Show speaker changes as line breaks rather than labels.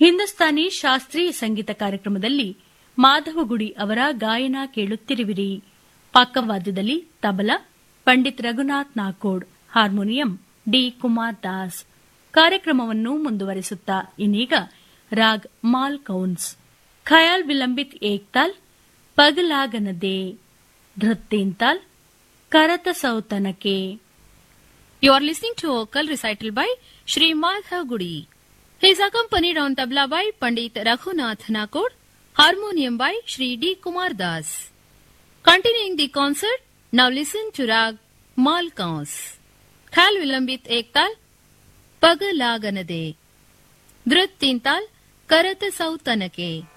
ಹಿಂದೂಸ್ತಾನಿ ಶಾಸ್ತ್ರೀಯ ಸಂಗೀತ ಕಾರ್ಯಕ್ರಮದಲ್ಲಿ ಮಾಧವಗುಡಿ ಅವರ ಗಾಯನ ಕೇಳುತ್ತಿರುವಿರಿ ಪಾಕವಾದ್ಯದಲ್ಲಿ ತಬಲಾ ಪಂಡಿತ್ ರಘುನಾಥ್ ನಾಕೋಡ್ ಹಾರ್ಮೋನಿಯಂ ಡಿ ಕುಮಾರ್ ದಾಸ್ ಕಾರ್ಯಕ್ರಮವನ್ನು ಮುಂದುವರಿಸುತ್ತಾ ಇನ್ನೀಗ ರಾಗ್ ಮಾಲ್ ಕೌನ್ಸ್ ಖಯಾಲ್ ವಿಲಂಬಿತ್ ಏಕ್ತಾಲ್ ಪಗಲಾಗನದೆ ಧೃತ್ತೇಂತಾಲ್ ಕರತ ಸೌತನಕೆ
You are listening to vocal recital by Sri Madhav Gudi. He is accompanied on tabla by Pandit Raghunath Nakod, harmonium by Sri D. Kumar Das. Continuing the concert, now listen to Rag Malkaus. Khal Vilambit Ektal, Pagalaganade. Dhrit Tintal, Karata Sautanake.